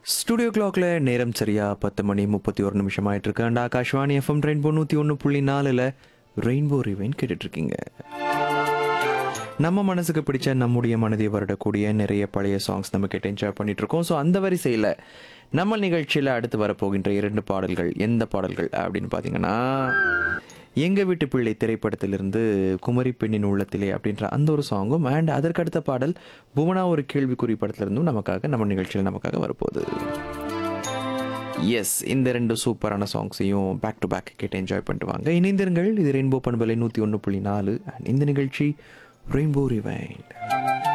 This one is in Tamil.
ஸ்டுடியோ கிளாக்ல நேரம் சரியா பத்து மணி முப்பத்தி ஒரு நிமிஷம் ஆயிட்டு இருக்கு அண்ட் ஆகாஷ்வாணி எஃப்எம் ரெயின்போ நூற்றி ஒன்று புள்ளி நாலில் ரெயின்போ ரிவைன் கேட்டுட்டு இருக்கீங்க நம்ம மனசுக்கு பிடிச்ச நம்முடைய மனதை வருடக்கூடிய நிறைய பழைய சாங்ஸ் நம்ம கேட்டு என்ஜாய் பண்ணிட்டு இருக்கோம் ஸோ அந்த வரிசையில் நம்ம நிகழ்ச்சியில் அடுத்து வரப்போகின்ற இரண்டு பாடல்கள் எந்த பாடல்கள் அப்படின்னு பார்த்தீங்கன்னா எங்க வீட்டு பிள்ளை திரைப்படத்திலிருந்து குமரி பெண்ணின் உள்ளத்திலே அப்படின்ற அந்த ஒரு சாங்கும் அண்ட் அதற்கடுத்த பாடல் புவனா ஒரு கேள்விக்குறி படத்திலிருந்தும் நமக்காக நம்ம நிகழ்ச்சியில் நமக்காக வரப்போகுது எஸ் இந்த ரெண்டு சூப்பரான சாங்ஸையும் பேக் டு பேக் கேட்டு என்ஜாய் பண்ணிட்டு வாங்க இணைந்திருங்கள் இது ரெயின்போ பண்பலை நூற்றி ஒன்று புள்ளி நாலு அண்ட் இந்த நிகழ்ச்சி ரெயின்போ ரிவைண்ட்